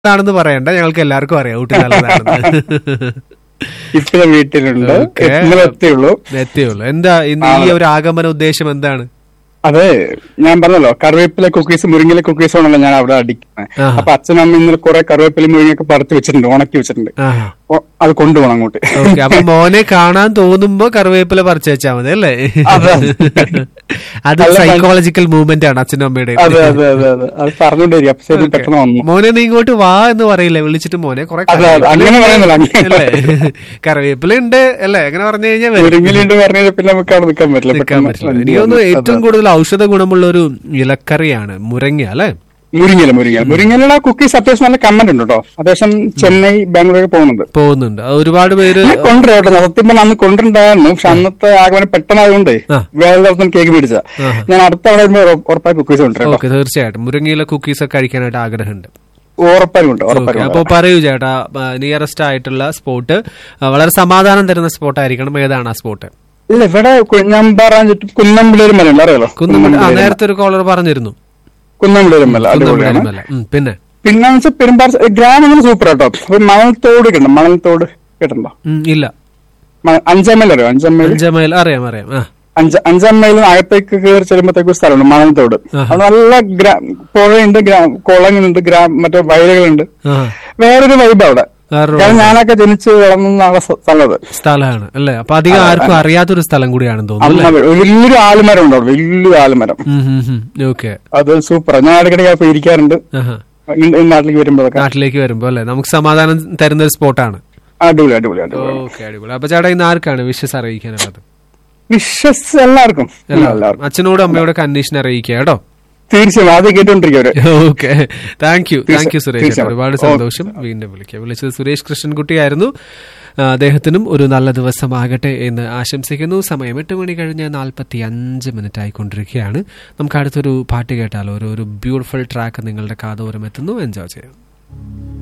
ആണെന്ന് പറയണ്ട ഞങ്ങൾക്ക് എല്ലാവർക്കും അറിയാം ഊട്ടി നല്ലതാണെന്ന് ഇപ്പഴും വീട്ടിലുണ്ട് Okay. ഇന്നലെ എത്തിയുള്ളൂ എത്തിയുള്ളൂ എന്താ ഇന്ന് ഈ ഒരു ആഗമന ഉദ്ദേശം എന്താണ് അതെ ഞാൻ പറഞ്ഞല്ലോ കറിവേപ്പില കുക്കീസ് മുരിങ്ങില കുക്കീസ് ആണല്ലോ ഞാൻ അവിടെ അടിക്കുന്നത് ആഹാ. അപ്പൊ അച്ഛനും അമ്മ ഇന്നലെ കുറെ കറിവേപ്പില മുരിങ്ങയൊക്കെ പറിച്ച് വെച്ചിട്ടുണ്ട് ഉണക്കി വെച്ചിട്ടുണ്ട് ആഹാ. അപ്പൊ അത് കൊണ്ടുപോകണം അങ്ങോട്ട് ഓക്കെ അപ്പൊ മോനെ കാണാൻ തോന്നുമ്പോ കറിവേപ്പില പറിച്ചു വെച്ചാൽ മതി അല്ലേ അതെ. അത് നല്ല സൈക്കോളജിക്കൽ മൂവ്മെന്റ് ആണ് അച്ഛനും അമ്മയുടെ അതെ അതെ അതെ അതെ അത് പറഞ്ഞോണ്ടിരിക്കും അപ്പൊ ശരി പെട്ടെന്ന് വന്നു മോനെ നീ ഇങ്ങോട്ട് വാ എന്ന് പറയില്ലേ വിളിച്ചിട്ട് മോനെ കുറെ അതെ, അതെ. അങ്ങനെ പറയുന്നില്ല, അങ്ങനെ അല്ലേ കറിവേപ്പില ഉണ്ട് അല്ലേ അങ്ങനെ പറഞ്ഞു കഴിഞ്ഞാൽ വരും. മുരിങ്ങലുണ്ട് പറഞ്ഞു പിന്നെ നമുക്ക് അവിടെ നിൽക്കാൻ പറ്റില്ല നിൽക്കാൻ പെട്ടെന്ന് പറ്റില്ല വണ്ടി എനിക്ക് തോന്നുന്നു വന്നു. ഏറ്റവും അതെ. കൂടുതൽ ഔഷധ ഗുണമുള്ള ഒരു ഇലക്കറിയാണ് മുരങ്ങ അല്ലെ മുരിങ്ങല മുരിങ്ങല മുരിങ്ങലയുടെ കുക്കീസ് അത്യാവശ്യം നല്ല കമ്മന്റ് ഉണ്ട് കേട്ടോ അത്യാവശ്യം ചെന്നൈ ബാംഗ്ലൂർ പോകുന്നുണ്ട് പോകുന്നുണ്ട് അത് ഒരുപാട് പേര് ഞാൻ കൊണ്ടുവരാം കേട്ടോ സത്യം പറഞ്ഞാൽ അന്ന് കൊണ്ടുണ്ടായിരുന്നു പക്ഷെ അന്നത്തെ ആഗമനം പെട്ടെന്നായതുകൊണ്ട് ആ. വേറെ ദിവസം കേക്ക് മേടിച്ച ആഹാ. ഞാൻ അടുത്ത അവിടെ വരുമ്പോ ഉറ- ഉറപ്പായി കുക്കീസ് കൊണ്ടുവരാം ഓക്കെ തീർച്ചയായിട്ടും മുരങ്ങയിലെ കുക്കീസ് ഒക്കെ കഴിക്കാനായിട്ട് ആഗ്രഹമുണ്ട് ഉറപ്പായും ഉണ്ട് ഓക്കെ ഉറപ്പായും അപ്പൊ പറയൂ ചേട്ടാ നിയറസ്റ്റ് ആയിട്ടുള്ള സ്പോട്ട് വളരെ സമാധാനം തരുന്ന സ്പോട്ട് ആയിരിക്കണം ഏതാണ് ആ സ്പോട്ട് ഇല്ല ഇവിടെ കു- ഞാൻ പറയാൻ ചുറ്റും കുന്നമ്പിളൂർ മല ഉണ്ട് അറിയാലോ കുന്നമല ആ കുന്നമ്പിളൂര് മല. നേരത്തെ ഒരു കോളർ പറഞ്ഞിരുന്നു കുന്നമ്പിളൂർ മല അടിപൊളിയാണ് കുന്നമല മല ഉം, പിന്നെ പിന്നെ വെച്ചാൽ പെരുമ്പാറ ഗ്രാമങ്ങൾ സൂപ്പർ കേട്ടോ ഇപ്പൊ മണൽത്തോട് കിട്ടും മണൽത്തോട് കേട്ടിട്ടുണ്ടോ ഉം, ഇല്ല മ- അഞ്ചാം മൈൽ അറിയോ അഞ്ചാം മൈൽ അഞ്ചമൈൽ അറിയാം അറിയാം ആ അഞ്ച അഞ്ചാം മൈലിന് അകത്തേക്ക് കയറി ചെല്ലുമ്പോഴത്തേക്ക് ഒരു സ്ഥലമുണ്ട് മണൽത്തോട് ആഹാ. അത് നല്ല ഗ്രാ പുഴയുണ്ട് ഗ്രാ- കുളങ്ങളുണ്ട് ഗ്രാ മറ്റേ വയലുകളുണ്ട് ആ വേറൊരു വൈബ് അവിടെ വേറൊരു കാരണം ഞാനൊക്കെ ജനിച്ച് വളർന്ന ആളെ സ്ഥ- സ്ഥലം അത് സ്ഥലമാണ് അല്ലേ അപ്പൊ അധികം ആർക്കും അറിയാത്തൊരു സ്ഥലം കൂടിയാണെന്ന് തോന്നുന്നു അമ്മ വലിയൊരു ആൽമരം ഉണ്ട് അവിടെ വലിയൊരു ആൽമരം ഓക്കെ അത് സൂപ്പർ ഞാൻ ഇടയ്ക്കിടയ്ക്ക് പോയി ഇരിക്കാറുണ്ട് ഇ- ഈ നാട്ടിലേക്ക് വരുമ്പോഴൊക്കെ നാട്ടിലേക്ക് വരുമ്പോ അല്ലെ നമുക്ക് സമാധാനം തരുന്ന ഒരു സ്പോട്ടാണ് അടിപൊളി അടിപൊളി അടിപൊളി ഓക്കെ അടിപൊളി അപ്പൊ ചേട്ടാ ഇന്ന് ആർക്കാണ് വിശ്വസ് അറിയിക്കാനുള്ളത് വിശ്വസ് എല്ലാവർക്കും എല്ലാവർക്കും അച്ഛനോടും അമ്മയോടൊക്കെ അന്വേഷണം അറിയിക്കുക കേട്ടോ തീർച്ചയായും ആദ്യം കേട്ടോണ്ടിരിക്കവര് okay thank you thank you Suresh തീർച്ചയായും. ഒരുപാട് ഓ. സന്തോഷം വീണ്ടും വിളിക്കാം വിളിച്ചത് സുരേഷ് കൃഷ്ണൻകുട്ടിയായിരുന്നു ആ, അദ്ദേഹത്തിനും ഒരു നല്ല ദിവസമാകട്ടെ എന്ന് ആശംസിക്കുന്നു സമയം എട്ട് മണി കഴിഞ്ഞ് നാൽപ്പത്തി അഞ്ച് മിനിറ്റ് ആയിക്കൊണ്ടിരിക്കുകയാണ് നമുക്ക് അടുത്തൊരു പാട്ട് കേട്ടാലോ ഒരു ഒരു ബ്യൂട്ടിഫുൾ ട്രാക്ക് നിങ്ങളുടെ കാതോരം എത്തുന്നു എൻജോയ് ചെയ്യാം